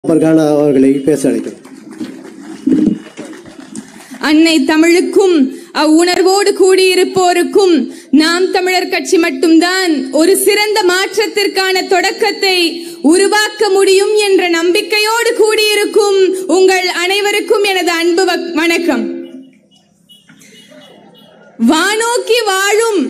பர்கானா அவர்களை பேச அழைக்கிறேன் அன்னை தமிழுக்கும் அவ்வுணர்வோடு கூடியிருப்போருக்கும் நாம் தமிழர் கட்சி மட்டும்தான் ஒரு சிறந்த மாற்றத்திற்கான தொடக்கத்தை உருவாக்க முடியும் என்ற நம்பிக்கையோடு கூடியிருக்கும் உங்கள் அனைவருக்கும் எனது அன்பு வ- வணக்கம் வானோக்கி வாழும்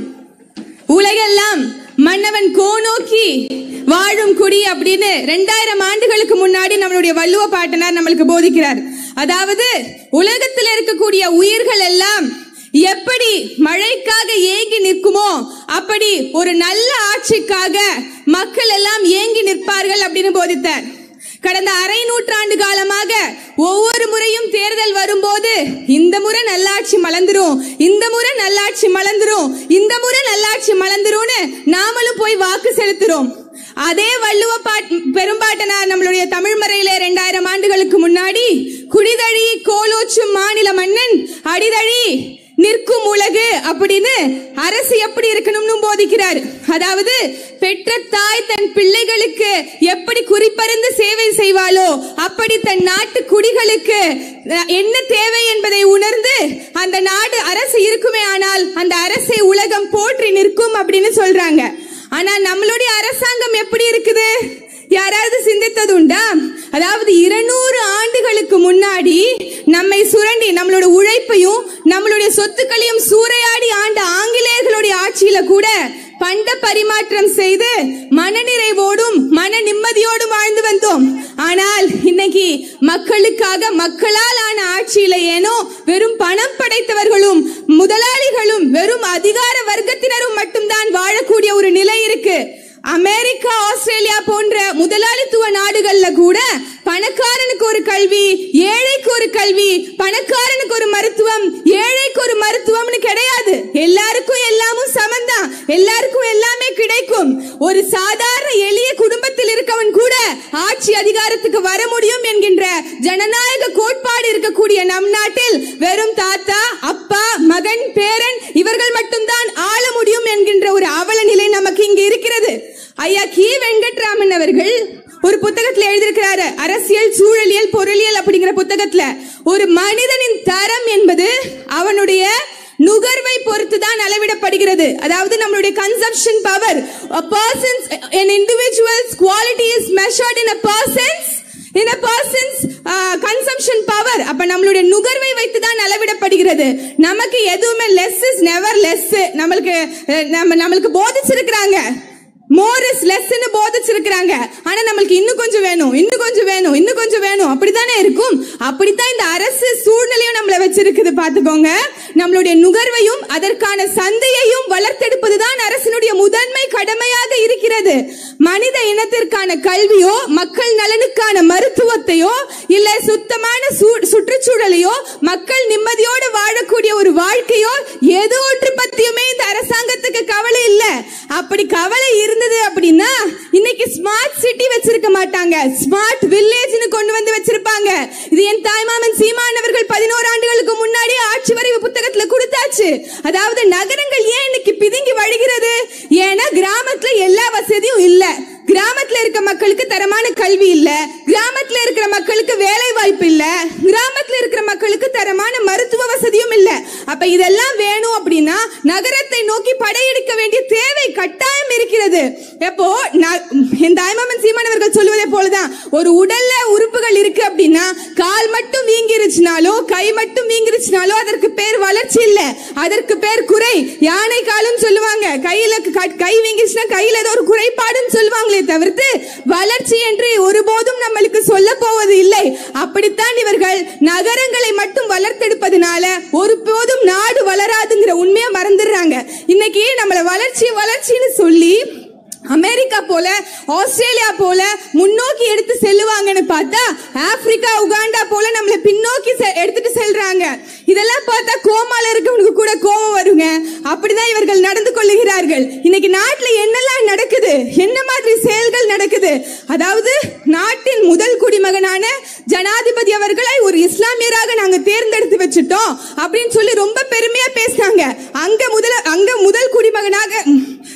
உலகெல்லாம் மன்னவன் கோநோக்கி வாழும் குடி அப்படின்னு ரெண்டாயிரம் ஆண்டுகளுக்கு முன்னாடி நம்மளுடைய வள்ளுவ பாட்டனார் நம்மளுக்கு போதிக்கிறார் அதாவது உலகத்தில் இருக்கக்கூடிய உயிர்கள் எல்லாம் எப்படி மழைக்காக ஏங்கி நிற்குமோ அப்படி ஒரு நல்ல ஆட்சிக்காக மக்கள் எல்லாம் ஏங்கி நிற்பார்கள் அப்படின்னு போதித்தார் கடந்த அரை நூற்றாண்டு காலமாக ஒவ்வொரு முறையும் தேர்தல் வரும்போது இந்த முறை நல்லாட்சி மலர்ந்துரும் இந்த முறை நல்லாட்சி மலர்ந்துரும் இந்த முறை நல்லாட்சி மலர்ந்துரும்னு நாமளும் போய் வாக்கு செலுத்துறோம் அதே வள்ளுவ பாட் பெரும்பாட்டனார் நம்மளுடைய தமிழ் மறையில இரண்டாயிரம் ஆண்டுகளுக்கு முன்னாடி குடிதழி கோலோச்சும் மாநில மன்னன் அடிதழி நிற்கும் உலகு அப்படின்னு அரசு எப்படி இருக்கணும்னு போதிக்கிறார் அதாவது பெற்ற தாய் தன் பிள்ளைகளுக்கு எப்படி குறிப்பறிந்து சேவை செய்வாளோ அப்படி தன் நாட்டு குடிகளுக்கு அஹ், என்ன தேவை என்பதை உணர்ந்து அந்த நாடு அரசு இருக்குமே ஆனால் அந்த அரசை உலகம் போற்றி நிற்கும் அப்படின்னு சொல்றாங்க ஆனா நம்மளுடைய அரசாங்கம் எப்படி இருக்குது யாராவது சிந்தித்தது உண்டா அதாவது இருநூறு ஆண்டுகளுக்கு முன்னாடி நம்மை சுரண்டி நம்மளோட உழைப்பையும் நம்மளுடைய சொத்துக்களையும் சூறையாடி ஆண்ட ஆங்கிலேயர்களுடைய ஆட்சியில கூட பண்ட பரிமாற்றம் செய்து மனநிறைவோடும் மன நிம்மதியோடும் வாழ்ந்து வந்தோம் ஆனால் இன்னைக்கு மக்களுக்காக மக்களால் ஆன ஆட்சியில ஏனோ வெறும் பணம் படைத்தவர்களும் முதலாளிகளும் வெறும் அதிகார வர்க்கத்தினரும் மட்டும்தான் வாழக்கூடிய ஒரு நிலை இருக்கு அமெரிக்கா ஆஸ்திரேலியா போன்ற முதலாளித்துவ நாடுகள்ல கூட பணக்காரனுக்கு ஒரு கல்வி ஏழைக்கு ஒரு கல்வி பணக்காரனுக்கு ஒரு மருத்துவம் ஏழைக்கு ஒரு மருத்துவம்னு கிடையாது எல்லாருக்கும் எல்லாமும் சமந்தான் எல்லாருக்கும் எல்லாமே கிடைக்கும் ஒரு சாதாரண எளிய குடும்பத்தில் இருக்கவன் கூட ஆட்சி அதிகாரத்துக்கு வர முடியும் என்கின்ற ஜனநாயக கோட்பாடு இருக்கக்கூடிய நம் நாட்டில் வெறும் தாத்தா அப்பா மகன் பேரன் இவர்கள் மட்டும்தான் ஆள முடியும் என்கின்ற ஒரு அவல நிலை நமக்கு இங்கு இருக்கிறது ஐயா கி வெங்கட்ராமன் அவர்கள் ஒரு புத்தகத்துல எழுதியிருக்கிறாரு அரசியல் சூழலியல் பொருளியல் அப்படிங்கிற புத்தகத்துல ஒரு மனிதனின் தரம் என்பது அவனுடைய நுகர்வை பொறுத்து தான் அளவிடப்படுகிறது அதாவது நம்மளுடைய consumption power a person's an individual's quality is measured in a person's in a person's uh, consumption power அப்ப நம்மளுடைய நுகர்வை வைத்து தான் அளவிடப்படுகிறது நமக்கு எதுவுமே லெஸ் இஸ் நெவர் லெஸ் நம்மளுக்கு அஹ், நம்ம நம்மளுக்கு போதிச்சிருக்கிறாங்க மோர் இஸ் லெஸ்ன்னு போதிச்சிருக்கிறாங்க ஆனா நம்மளுக்கு இன்னும் கொஞ்சம் வேணும் இன்னும் கொஞ்சம் வேணும் இன்னும் கொஞ்சம் வேணும் அப்படித்தானே இருக்கும் அப்படித்தான் இந்த அரசு சூழ்நிலையும் நம்மள வச்சிருக்குது பாத்துக்கோங்க நம்மளுடைய நுகர்வையும் அதற்கான சந்தையையும் வளர்த்தெடுப்பதுதான் அரசினுடைய முதன்மை கடமையாக இருக்கிறது மனித இனத்திற்கான கல்வியோ மக்கள் நலனுக்கான மருத்துவத்தையோ இல்ல சுத்தமான சூ- சுற்றுச்சூழலையோ மக்கள் நிம்மதியோடு வாழக்கூடிய ஒரு வாழ்க்கையோ ஏதோ ஒன்று பத்தியுமே இந்த அரசாங்கத்துக்கு கவலை இல்ல அப்படி கவலை இருந்தது அப்படின்னா இன்னைக்கு ஸ்மார்ட் சிட்டி வச்சிருக்க மாட்டாங்க ஸ்மார்ட் வில்லேஜ்னு கொண்டு வந்து வச்சிருப்பாங்க இது என் தாய்மாமன் சீமான் அவர்கள் பதினோரு ஆண்டுகளுக்கு முன்னாடி ஆட்சி வரைவு புத்தகத்துல கொடுத்தாச்சு அதாவது நகரங்கள் ஏன் இன்னைக்கு பிதுங்கி வழிகிறது ஏன்னா கிராமத்துல எல்லா வசதியும் இல்ல கிராமத்துல இருக்க மக்களுக்கு தரமான கல்வி இல்ல கிராமத்துல இருக்கிற மக்களுக்கு வேலை வாய்ப்பு இல்ல கிராமத்துல இருக்கிற மக்களுக்கு தரமான மருத்துவ வசதியும் இல்ல அப்ப இதெல்லாம் வேணும் அப்படின்னா நகரத்தை நோக்கி படையெடுக்க வேண்டிய தேவை கட்டாயம் இருக்கிறது எப்போ ந- என் தாய்மாமன் சீமான் அவர்கள் சொல்லுவதை போலதான் ஒரு உடல்ல உறுப்புகள் இருக்கு அப்படின்னா கால் மட்டும் வீங்கிருச்சுனாலோ கை மட்டும் வீங்கிருச்சுனாலோ அதற்கு பேர் வளர்ச்சி இல்ல அதற்கு பேர் குறை யானை காலும் சொல்லுவாங்க கையில க- கை வீங்கிருச்சுன்னா கையில ஏதோ ஒரு குறைபாடுன்னு சொல்லுவாங்களே தவிர்த்து வளர்ச்சி என்று ஒருபோதும் நம்மளுக்கு சொல்ல போவது இல்லை அப்படித்தான் இவர்கள் நகரங்களை மட்டும் வளர்த்தெடுப்பதனால ஒருபோதும் நாடு வளராதுங்கிற உண்மையை மறந்துடுறாங்க இன்னைக்கு நம்மள வளர்ச்சி வளர்ச்சின்னு சொல்லி அமெரிக்கா போல ஆஸ்திரேலியா போல முன்னோக்கி எடுத்து செல்லுவாங்கன்னு பார்த்தா ஆப்பிரிக்கா உகாண்டா போல நம்மள பின்னோக்கி செ- எடுத்துட்டு செல்றாங்க இதெல்லாம் பார்த்தா கோமால இருக்கவனுக்கு கூட கோபம் வருங்க அப்படிதான் இவர்கள் நடந்து கொள்ளுகிறார்கள் இன்னைக்கு நாட்டுல என்னெல்லாம் நடக்குது என்ன மாதிரி செயல்கள் நடக்குது அதாவது நாட்டின் முதல் குடிமகனான ஜனாதிபதி அவர்களை ஒரு இஸ்லாமியராக நாங்க தேர்ந்தெடுத்து வச்சுட்டோம் அப்படின்னு சொல்லி ரொம்ப பெருமையா பேசினாங்க அங்க முதல அங்க முதல் குடிமகனாக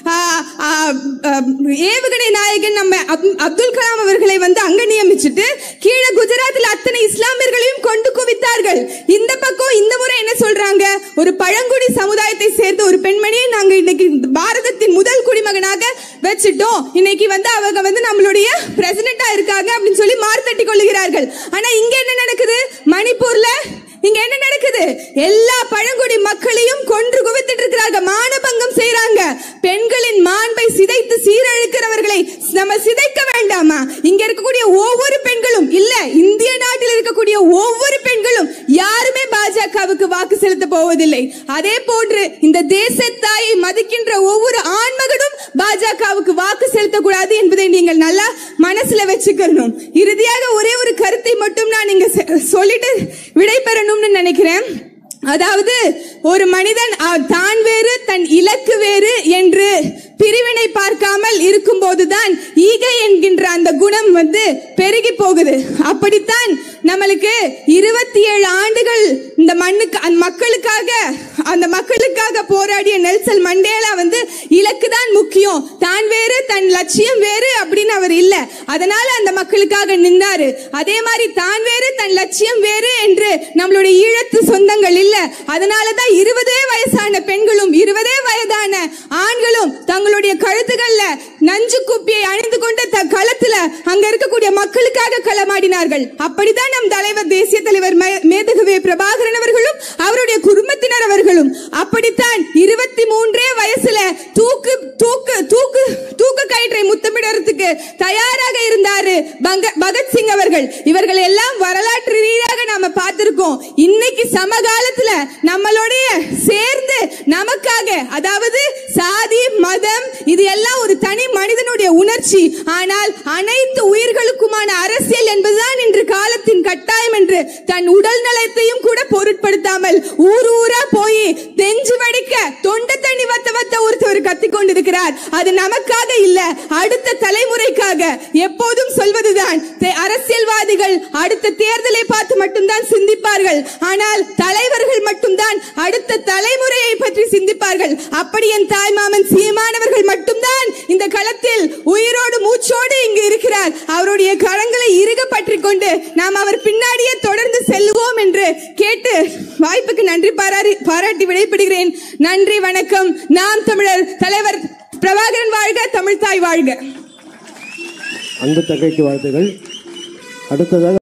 ஆ, ஆ, ஆ, ஏவுகணை நாயகன் நம்ம அப்- அப்துல் கலாம் அவர்களை வந்து அங்க நியமிச்சுட்டு கீழே குஜராத்தில் அத்தனை இஸ்லாமியர்களையும் கொண்டு குவித்தார்கள் இந்த பக்கம் இந்த முறை என்ன சொல்றாங்க ஒரு பழங்குடி சமுதாயத்தை சேர்ந்த ஒரு பெண்மணியை நாங்க இன்னைக்கு பாரதத்தின் முதல் குடிமகனாக வச்சுட்டோம் இன்னைக்கு வந்து அவங்க வந்து நம்மளுடைய பிரசிடென்டா இருக்காங்க அப்படின்னு சொல்லி மார்த்தட்டி கொள்ளுகிறார்கள் ஆனா இங்க என்ன நடக்குது மணிப்பூர்ல இங்க என்ன நடக்குது எல்லா பழங்குடி மக்களையும் கொன்று குவித்துட்டு இருக்கிறாங்க மானபங்கம் செய்றாங்க பெண்களின் மாண்பை சிதைத்து சீரழிக்கிறவர்களை நம்ம சிதைக்க வேண்டாமா இங்க இருக்கக்கூடிய ஒவ்வொரு பெண்களும் இல்ல இந்திய நாட்டில் இருக்கக்கூடிய ஒவ்வொரு பெண்களும் யாருமே பாஜகவுக்கு வாக்கு செலுத்த போவதில்லை அதே போன்று இந்த தேசத்தாயை மதிக்கின்ற ஒவ்வொரு ஆண்மகனும் பாஜகவுக்கு வாக்கு செலுத்தக்கூடாது என்பதை நீங்கள் நல்லா மனசுல வச்சுக்கணும் இறுதியாக ஒரே ஒரு கருத்தை மட்டும் நான் இங்க செ- சொல்லிட்டு விடை பெறணும்னு நினைக்கிறேன் அதாவது ஒரு மனிதன் அ- தான் வேறு தன் இலக்கு வேறு என்று பிரிவினை பார்க்காமல் இருக்கும்போதுதான் ஈகை என்கின்ற அந்த குணம் வந்து பெருகி போகுது அப்படித்தான் நம்மளுக்கு இருபத்தி ஏழு ஆண்டுகள் இந்த மண்ணுக்கு அந்த மக்களுக்காக அந்த மக்களுக்காக போராடிய நெல்சன் மண்டேலா வந்து இலக்கு தான் முக்கியம் தான் வேறு தன் லட்சியம் வேறு அப்படின்னு அவர் இல்ல அதனால அந்த மக்களுக்காக நின்னாரு அதே மாதிரி தான் வேறு தன் லட்சியம் வேறு என்று நம்மளுடைய ஈழத்து சொந்தங்கள் இல்ல அதனாலதான் இருபதே வயசான பெண்களும் இருபதே வயதான ஆண்களும் தங்களுடைய கழுத்துகள்ல நஞ்சு குப்பியை அணிந்து கொண்டு த களத்துல அங்க இருக்கக்கூடிய மக்களுக்காக களமாடினார்கள் அப்படிதான் நம் தலைவர் தேசிய தலைவர் மே- மேதகுவே பிரபாகரன் அவர்களும் அவருடைய குடும்பத்தினர் அவர்களும் அப்படித்தான் இருபத்தி மூன்றே வயசுல தூக்கு தூக்கு தூக்கு தூக்கு கயிற்றை முத்தமிடறதுக்கு தயாராக இருந்தாரு பங்க- பகத்சிங் அவர்கள் இவர்கள் எல்லாம் வரலாற்று ரீதியாக நாம பார்த்திருக்கோம் இன்னைக்கு சமகாலத்துல நம்மளுடைய சேர்ந்து நமக்காக அதாவது சாதி மதம் இது எல்லாம் ஒரு தனி மனிதனுடைய உணர்ச்சி ஆனால் அனைத்து உயிர்களுக்குமான அரசியல் என்பதுதான் இன்று காலத்தின் கட்டாயம் என்று தன் உடல் நலத்தையும் கூட பொருட்படுத்தாமல் ஊர் ஊரா போய் நெஞ்சு வடிக்க தொண்டை தண்ணி வத்த வத்த ஒருத்தவர் கத்திக் கொண்டிருக்கிறார் அது நமக்காக இல்ல அடுத்த தலைமுறைக்காக எப்போதும் சொல்வதுதான் தே- அரசியல்வாதிகள் அடுத்த தேர்தலை பார்த்து மட்டும்தான் சிந்திப்பார்கள் ஆனால் தலைவர்கள் மட்டும்தான் அடுத்த தலைமுறையை பற்றி சிந்திப்பார்கள் அப்படி என் தாய்மாமன் சீமானவர்கள் மட்டும்தான் இந்த களத்தில் உயிரோடு மூச்சோடு இங்கு இருக்கிறார் அவருடைய கரங்களை இறுக பற்றிக் கொண்டு நாம் அவர் பின்னாடியே தொடர்ந்து செல்லுவோம் என்று கேட்டு வாய்ப்புக்கு நன்றி பாராரி பாராட்டி விடைபெறுகிறேன் நன்றி வணக்கம் நாம் தமிழர் தலைவர் பிரபாகரன் வாழ்க தமிழ்தாய் வாழ்க அன்பு தங்கைக்கு வாழ்த்துகள் அடுத்ததாக